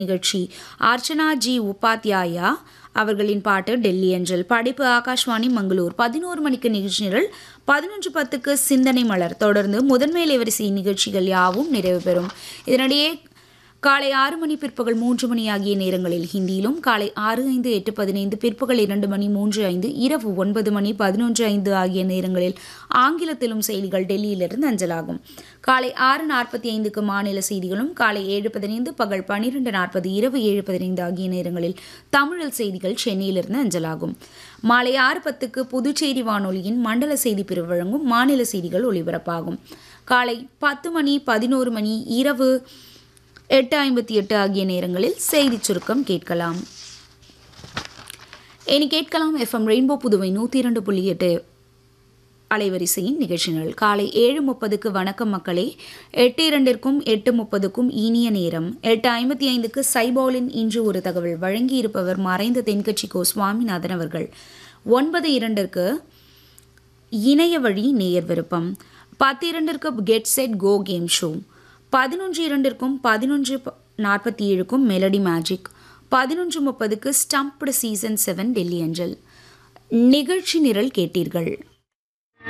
நிகழ்ச்சி அர்ச்சனா ஜி உபாத்யாயா அவர்களின் பாட்டு டெல்லி அஞ்சல் படைப்பு ஆகாஷ்வாணி மங்களூர் பதினோரு மணிக்கு நிகழ்ச்சி நிரல் பதினொன்று பத்துக்கு சிந்தனை மலர் தொடர்ந்து முதன்மை வரிசை நிகழ்ச்சிகள் யாவும் நிறைவு பெறும் இதனிடையே காலை ஆறு மணி பிற்பகல் மூன்று மணி ஆகிய நேரங்களில் ஹிந்தியிலும் காலை ஆறு ஐந்து எட்டு பதினைந்து பிற்பகல் இரண்டு மணி மூன்று ஐந்து இரவு ஒன்பது மணி பதினொன்று ஐந்து ஆகிய நேரங்களில் ஆங்கிலத்திலும் செய்திகள் டெல்லியிலிருந்து அஞ்சலாகும் காலை ஆறு நாற்பத்தி ஐந்துக்கு மாநில செய்திகளும் காலை ஏழு பதினைந்து பகல் பன்னிரெண்டு நாற்பது இரவு ஏழு பதினைந்து ஆகிய நேரங்களில் தமிழில் செய்திகள் சென்னையிலிருந்து அஞ்சலாகும் மாலை ஆறு பத்துக்கு புதுச்சேரி வானொலியின் மண்டல செய்தி பிரிவு வழங்கும் மாநில செய்திகள் ஒலிபரப்பாகும் காலை பத்து மணி பதினோரு மணி இரவு எட்டு ஐம்பத்தி எட்டு ஆகிய நேரங்களில் செய்தி சுருக்கம் கேட்கலாம் இனி கேட்கலாம் எஃப்எம் ரெயின்போ புதுவை நூற்றி இரண்டு புள்ளி எட்டு அலைவரிசையின் நிகழ்ச்சிகள் காலை ஏழு முப்பதுக்கு வணக்கம் மக்களே எட்டு இரண்டிற்கும் எட்டு முப்பதுக்கும் இனிய நேரம் எட்டு ஐம்பத்தி ஐந்துக்கு சைபாலின் இன்று ஒரு தகவல் வழங்கியிருப்பவர் மறைந்த தென்கட்சி கோ சுவாமிநாதன் அவர்கள் ஒன்பது இரண்டிற்கு இணைய வழி நேயர் விருப்பம் பத்து இரண்டிற்கு get set go game show பதினொன்று இரண்டிற்கும் பதினொன்று நாற்பத்தி ஏழுக்கும் மெலடி மேஜிக் பதினொன்று முப்பதுக்கு ஸ்டம்ப்டு சீசன் செவன் டெல்லி அஞ்சல் நிகழ்ச்சி நிரல் கேட்டீர்கள்